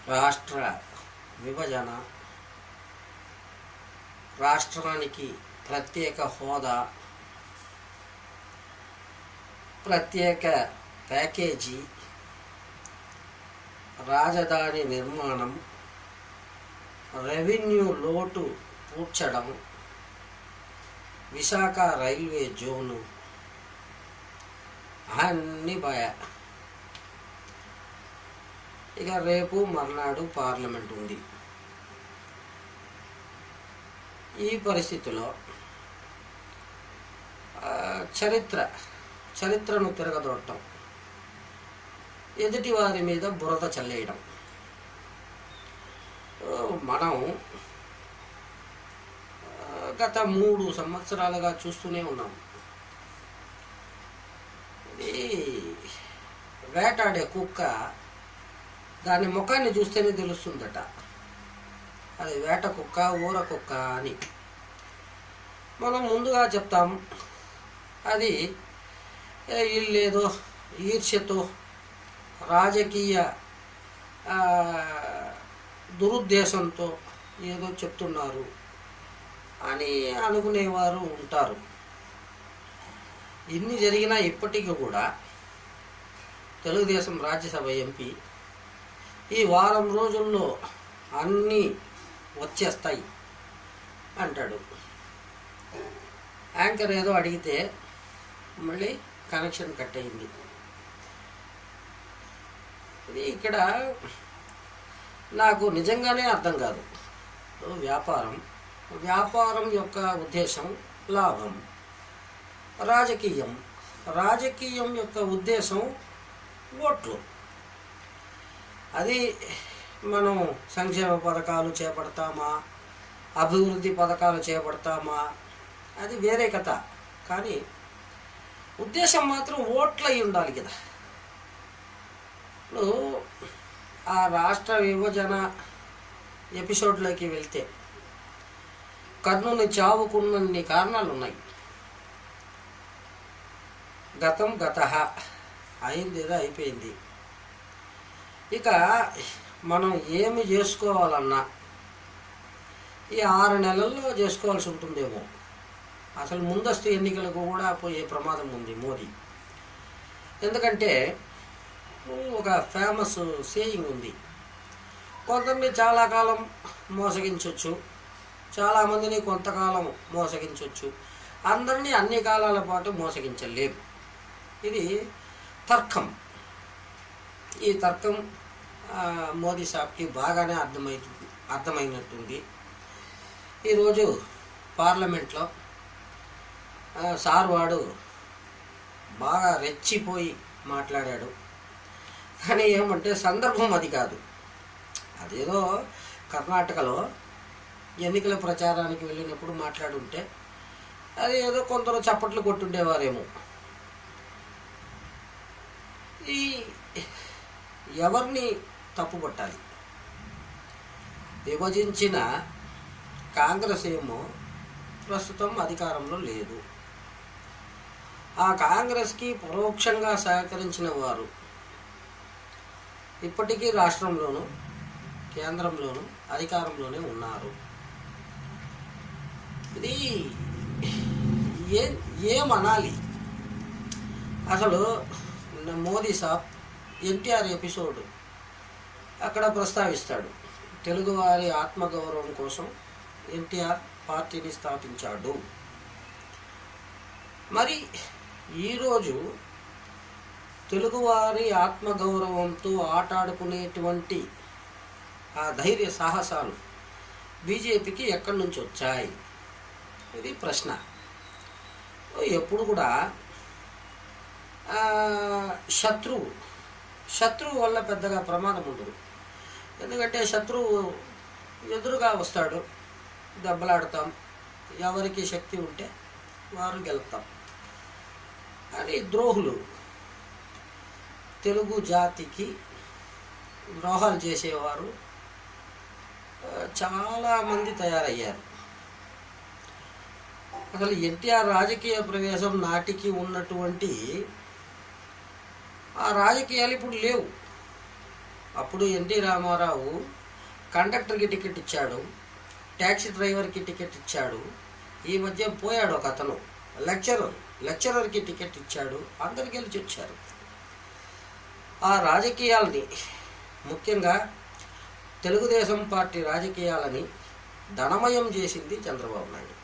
రాష్ట్ర విభజన రాష్ట్రానికి ప్రత్యేక హోదా ప్రత్యేక ప్యాకేజీ రాజధాని నిర్మాణం రెవెన్యూ లోటు పూడ్చడం విశాఖ రైల్వే జోను అన్నీ బాయా ఇక రేపు మర్నాడు పార్లమెంట్ ఉంది ఈ పరిస్థితిలో ఆ, చరిత్ర చరిత్రను తిరగదొట్టడం ఎదుటి వారి మీద బురద చల్లేయడం ఓ, మనం ఆ, గత మూడు సంవత్సరాలుగా చూస్తూనే ఉన్నాం ఇది వేటాడే కుక్క దాని ముఖాన్ని చూస్తేనే తెలుస్తుందట అది వేట కుక్క ఊర కుక్క అని మనం ముందుగా చెప్తాం అది ఏ, వీళ్ళేదో ఈర్ష్యతో రాజకీయ ఆ, దురుద్దేశంతో ఏదో చెప్తున్నారు అని అనుకునేవారు ఉంటారు ఇన్ని జరిగినా ఇప్పటికీ కూడా తెలుగుదేశం రాజ్యసభ ఎంపీ ఈ వారం రోజుల్లో అన్నీ వచ్చేస్తాయి అంటాడు యాంకర్ ఏదో అడిగితే మళ్ళీ కనెక్షన్ కట్ అయింది ఇది ఇక్కడ నాకు నిజంగానే అర్థం కాదు వ్యాపారం వ్యాపారం యొక్క ఉద్దేశం లాభం రాజకీయం రాజకీయం యొక్క ఉద్దేశం ఓట్లు అది మనం సంక్షేమ పథకాలు చేపడతామా అభివృద్ధి పథకాలు చేపడతామా అది వేరే కథ కానీ ఉద్దేశం మాత్రం ఓట్లు అయి ఉండాలి కదా ఇప్పుడు ఆ రాష్ట్ర విభజన ఎపిసోడ్లోకి వెళ్తే కర్నూలు చావుకున్నన్ని కారణాలు ఉన్నాయి గతం గత అయింది ఏదో అయిపోయింది ఇక మనం ఏమి చేసుకోవాలన్నా ఈ ఆరు నెలల్లో చేసుకోవాల్సి ఉంటుందేమో అసలు ముందస్తు ఎన్నికలకు కూడా పోయే ప్రమాదం ఉంది మోదీ ఎందుకంటే ఒక ఫేమస్ సేయింగ్ ఉంది కొంతమంది చాలా కాలం మోసగించవచ్చు చాలామందిని కొంతకాలం మోసగించవచ్చు అందరినీ అన్ని కాలాల పాటు మోసగించలేము ఇది తర్కం ఈ తర్కం ఆ, మోదీ సాబ్కి బాగానే అర్థమైతుంది అర్థమైనట్టుంది ఈరోజు పార్లమెంట్లో ఆ, సార్ వాడు బాగా రెచ్చిపోయి మాట్లాడాడు కానీ ఏమంటే సందర్భం అది కాదు అదేదో కర్ణాటకలో ఎన్నికల ప్రచారానికి వెళ్ళినప్పుడు మాట్లాడుంటే అది ఏదో కొందరు చప్పట్లు కొట్టుండేవారేమో ఈ ఎవరిని తప్పుపట్టాలి విభజించిన కాంగ్రెస్ ఏమో ప్రస్తుతం అధికారంలో లేదు ఆ కాంగ్రెస్కి పరోక్షంగా సహకరించిన వారు ఇప్పటికీ రాష్ట్రంలోనూ కేంద్రంలోనూ అధికారంలోనే ఉన్నారు ఇది ఏ ఏమనాలి అసలు నిన్న మోదీ సాబ్ ఎన్టీఆర్ ఎపిసోడ్ అక్కడ ప్రస్తావిస్తాడు తెలుగువారి ఆత్మగౌరవం కోసం ఎన్టీఆర్ పార్టీని స్థాపించాడు మరి ఈరోజు తెలుగువారి ఆత్మగౌరవంతో ఆటాడుకునేటువంటి ఆ ధైర్య సాహసాలు బీజేపీకి ఎక్కడి నుంచి వచ్చాయి ఇది ప్రశ్న ఎప్పుడు కూడా ఆ, శత్రువు శత్రువు వల్ల పెద్దగా ప్రమాదం ఉండదు ఎందుకంటే శత్రువు ఎదురుగా వస్తాడు దెబ్బలాడతాం ఎవరికి శక్తి ఉంటే వారు గెలుస్తాం కానీ ద్రోహులు తెలుగు జాతికి ద్రోహాలు చేసేవారు ఆ, చాలా మంది తయారయ్యారు అసలు ఎన్టీఆర్ రాజకీయ ప్రవేశం నాటికి ఉన్నటువంటి ఆ రాజకీయాలు ఇప్పుడు లేవు అప్పుడు ఎన్టీ రామారావు కండక్టర్కి టికెట్ ఇచ్చాడు ట్యాక్సీ డ్రైవర్కి టికెట్ ఇచ్చాడు ఈ మధ్య పోయాడు ఒక అతను లెక్చరర్ లెక్చరర్కి టికెట్ ఇచ్చాడు అందరు గెలిచి వచ్చారు ఆ రాజకీయాలని ముఖ్యంగా తెలుగుదేశం పార్టీ రాజకీయాలని ధనమయం చేసింది చంద్రబాబు నాయుడు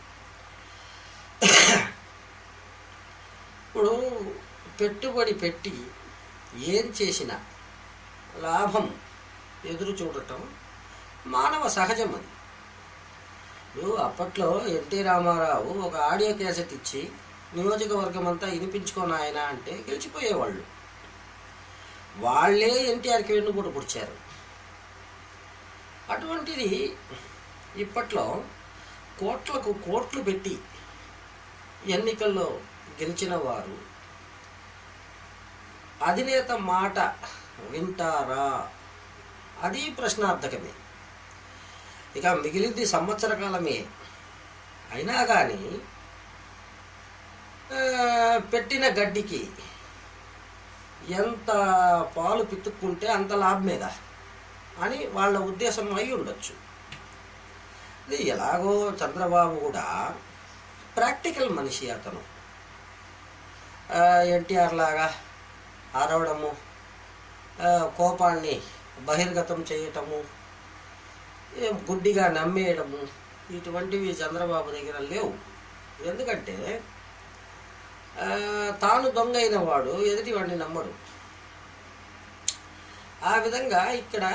ఇప్పుడు పెట్టుబడి పెట్టి ఏం చేసినా లాభం ఎదురు చూడటం మానవ సహజం అది ఇప్పుడు అప్పట్లో ఎన్టీ రామారావు ఒక ఆడియో క్యాసెట్ ఇచ్చి నియోజకవర్గం అంతా వినిపించుకొని ఆయన అంటే గెలిచిపోయేవాళ్ళు వాళ్ళే ఎన్టీఆర్కి వెన్నుపోటు పొడిచారు అటువంటిది ఇప్పట్లో కోట్లకు కోట్లు పెట్టి ఎన్నికల్లో గెలిచిన వారు అధినేత మాట వింటారా అది ప్రశ్నార్థకమే ఇక మిగిలింది సంవత్సర కాలమే అయినా కానీ ఆ, పెట్టిన గడ్డికి ఎంత పాలు పితుక్కుంటే అంత లాభమేగా అని వాళ్ళ ఉద్దేశం అయి ఉండొచ్చు ఇది ఎలాగో చంద్రబాబు కూడా ప్రాక్టికల్ మనిషి అతను ఎన్టీఆర్ లాగా అరవడము ఆ, కోపాన్ని బహిర్గతం చేయటము ఏం గుడ్డిగా నమ్మేయడము ఇటువంటివి చంద్రబాబు దగ్గర లేవు ఎందుకంటే ఆ, తాను దొంగ అయిన వాడు ఎదుటి వాడిని నమ్మడు ఆ విధంగా ఇక్కడ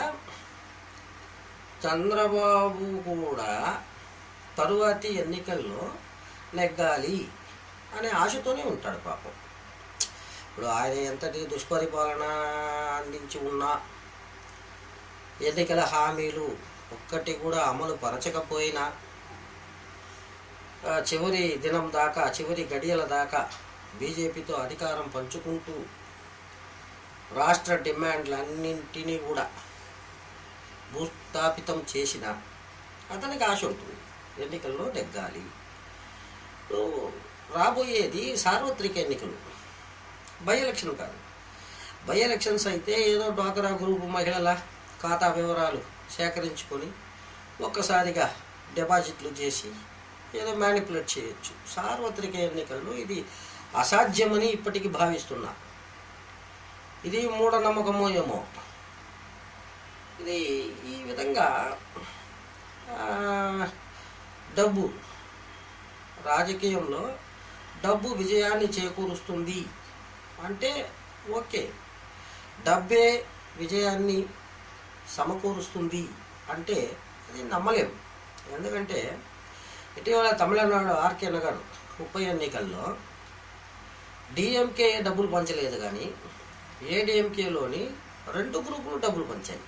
చంద్రబాబు కూడా తరువాతి ఎన్నికల్లో నెగ్గాలి అనే ఆశతోనే ఉంటాడు పాపం ఇప్పుడు ఆయన ఎంతటి దుష్పరిపాలన అందించి ఉన్నా ఎన్నికల హామీలు ఒక్కటి కూడా అమలు పరచకపోయినా ఆ, చివరి దినం దాకా చివరి గడియల దాకా బీజేపీతో అధికారం పంచుకుంటూ రాష్ట్ర డిమాండ్లన్నింటినీ కూడా భూస్థాపితం చేసిన అతనికి ఆశ ఉంటుంది ఎన్నికల్లో నెగ్గాలి ఇప్పుడు రాబోయేది సార్వత్రిక ఎన్నికలు బై ఎలక్షన్ కాదు బై ఎలక్షన్స్ అయితే ఏదో డ్వాక్రా గ్రూపు మహిళల ఖాతా వివరాలు సేకరించుకొని ఒక్కసారిగా డిపాజిట్లు చేసి ఏదో మ్యానిపులేట్ చేయొచ్చు సార్వత్రిక ఎన్నికల్లో ఇది అసాధ్యమని ఇప్పటికీ భావిస్తున్నా ఇది మూఢనమ్మకమో ఏమో ఇది ఈ విధంగా ఆ, డబ్బు రాజకీయంలో డబ్బు విజయాన్ని చేకూరుస్తుంది అంటే ఓకే డబ్బే విజయాన్ని సమకూరుస్తుంది అంటే అది నమ్మలేము ఎందుకంటే ఇటీవల తమిళనాడు ఆర్కే నగర్ ఉప ఎన్నికల్లో డిఎంకే డబ్బులు పంచలేదు కానీ ఏడిఎంకేలోని రెండు గ్రూపులు డబ్బులు పంచాయి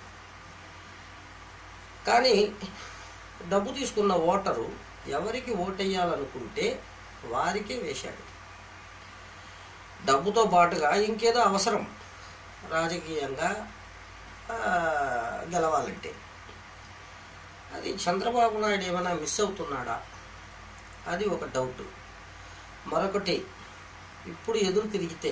కానీ డబ్బు తీసుకున్న ఓటరు ఎవరికి ఓటేయాలనుకుంటే వారికే వేశాడు డబ్బుతో పాటుగా ఇంకేదో అవసరం రాజకీయంగా ఆ, గెలవాలంటే అది చంద్రబాబు నాయుడు ఏమైనా మిస్ అవుతున్నాడా అది ఒక డౌట్ మరొకటి ఇప్పుడు ఎదురు తిరిగితే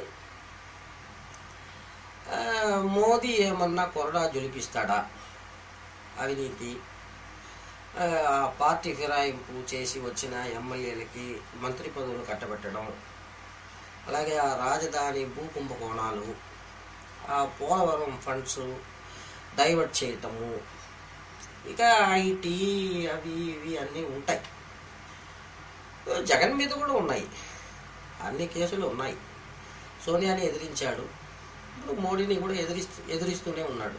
ఆ, మోదీ ఏమన్నా కొరడా జొలిపిస్తాడా అవినీతి ఆ, ఆ పార్టీ ఫిరాయింపు చేసి వచ్చిన ఎమ్మెల్యేలకి మంత్రి పదవులు కట్టబెట్టడం అలాగే ఆ రాజధాని భూ కుంభకోణాలు ఆ పోలవరం ఫండ్స్ డైవర్ట్ చేయటము ఇక ఐటీ అవి ఇవి అన్నీ ఉంటాయి జగన్ మీద కూడా ఉన్నాయి అన్ని కేసులు ఉన్నాయి సోనియాని ఎదిరించాడు ఇప్పుడు మోడీని కూడా ఎదిరిస్తూ ఎదిరిస్తూనే ఉన్నాడు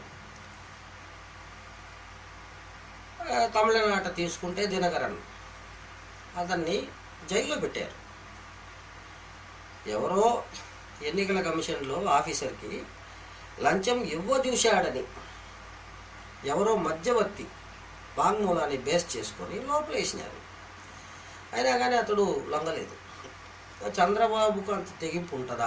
ఆ, తమిళనాట తీసుకుంటే దినకరన్ అతన్ని జైల్లో పెట్టారు ఎవరో ఎన్నికల కమిషన్లో ఆఫీసర్కి లంచం ఇవ్వ చూశాడని ఎవరో మధ్యవర్తి వాంగ్మూలాన్ని బేస్ చేసుకొని లోపలేసినారు అయినా కానీ అతడు లొంగలేదు చంద్రబాబుకు అంత తెగింపు ఉంటుందా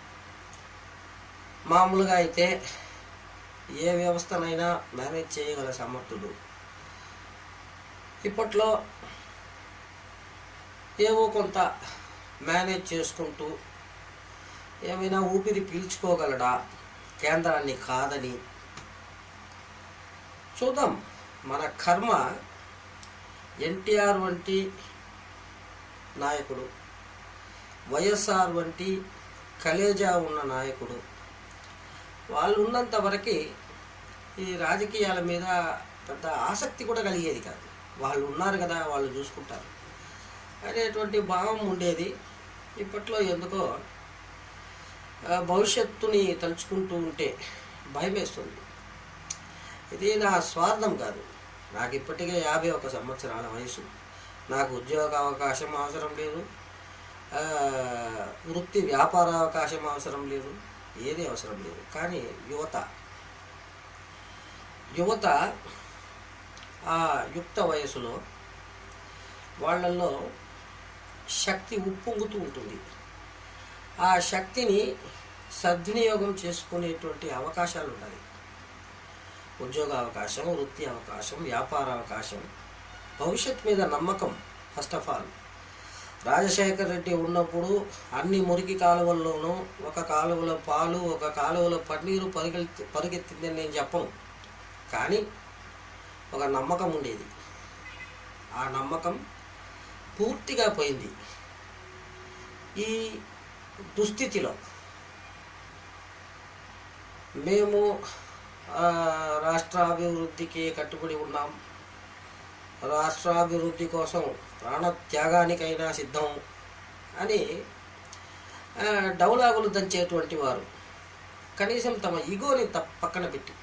మామూలుగా అయితే ఏ వ్యవస్థనైనా మేనేజ్ చేయగల సమర్థుడు ఇప్పట్లో ఏవో కొంత మేనేజ్ చేసుకుంటూ ఏమైనా ఊపిరి పీల్చుకోగలడా కేంద్రాన్ని కాదని చూద్దాం మన కర్మ ఎన్టీఆర్ వంటి నాయకుడు వైఎస్ఆర్ వంటి కలేజా ఉన్న నాయకుడు వాళ్ళు ఉన్నంత వరకు ఈ రాజకీయాల మీద పెద్ద ఆసక్తి కూడా కలిగేది కాదు వాళ్ళు ఉన్నారు కదా వాళ్ళు చూసుకుంటారు అనేటువంటి భావం ఉండేది ఇప్పట్లో ఎందుకో ఆ, భవిష్యత్తుని తలుచుకుంటూ ఉంటే భయం వేస్తుంది ఇది నా స్వార్థం కాదు నాకు ఇప్పటికే యాభై ఒక సంవత్సరాల వయసు నాకు ఉద్యోగ అవకాశం అవసరం లేదు ఆ, వృత్తి వ్యాపార అవకాశం అవసరం లేదు ఏది అవసరం లేదు కానీ యువత యువత ఆ యుక్త వయసులో వాళ్ళల్లో శక్తి ఉప్పొంగుతూ ఉంటుంది ఆ శక్తిని సద్వినియోగం చేసుకునేటువంటి అవకాశాలు ఉన్నాయి ఉద్యోగ అవకాశం వృత్తి అవకాశం వ్యాపార అవకాశం భవిష్యత్ మీద నమ్మకం first of all Rajasekhar Reddy ఉన్నప్పుడు అన్ని మురికి కాలువల్లోనూ ఒక కాలువలో పాలు ఒక కాలువలో పన్నీరు పరిగెత్తి పరిగెత్తిందని నేను చెప్పను కానీ ఒక నమ్మకం ఉండేది ఆ నమ్మకం పూర్తిగా పోయింది ఈ దుస్థితిలో మేము ఆ, రాష్ట్రాభివృద్ధికి కట్టుబడి ఉన్నాం రాష్ట్రాభివృద్ధి కోసం ప్రాణత్యాగానికైనా సిద్ధం అని ఆ, డౌలాగులు దంచేటువంటి వారు కనీసం తమ ఈగోని త పక్కన పెట్టి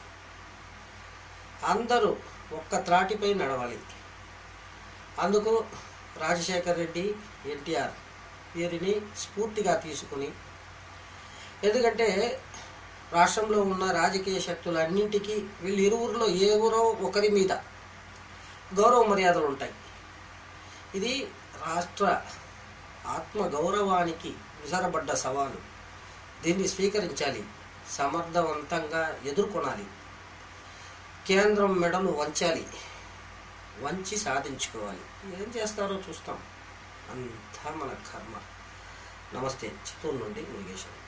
అందరూ ఒక్క త్రాటిపై నడవాలి అందుకు రాజశేఖర్ రెడ్డి ఎన్టీఆర్ వీరిని స్ఫూర్తిగా తీసుకుని ఎందుకంటే రాష్ట్రంలో ఉన్న రాజకీయ శక్తులన్నింటికీ వీళ్ళు ఇరువురిలో ఎవరో ఒకరి మీద గౌరవ మర్యాదలు ఉంటాయి ఇది రాష్ట్ర ఆత్మ గౌరవానికి విసరబడ్డ సవాలు దీన్ని స్వీకరించాలి సమర్థవంతంగా ఎదుర్కొనాలి కేంద్రం మెడలు వంచాలి వంచి సాధించుకోవాలి ఏం చేస్తారో చూస్తాం అంతా మన కర్మ నమస్తే చిత్తూరు నుండి మురుగేశ్వరం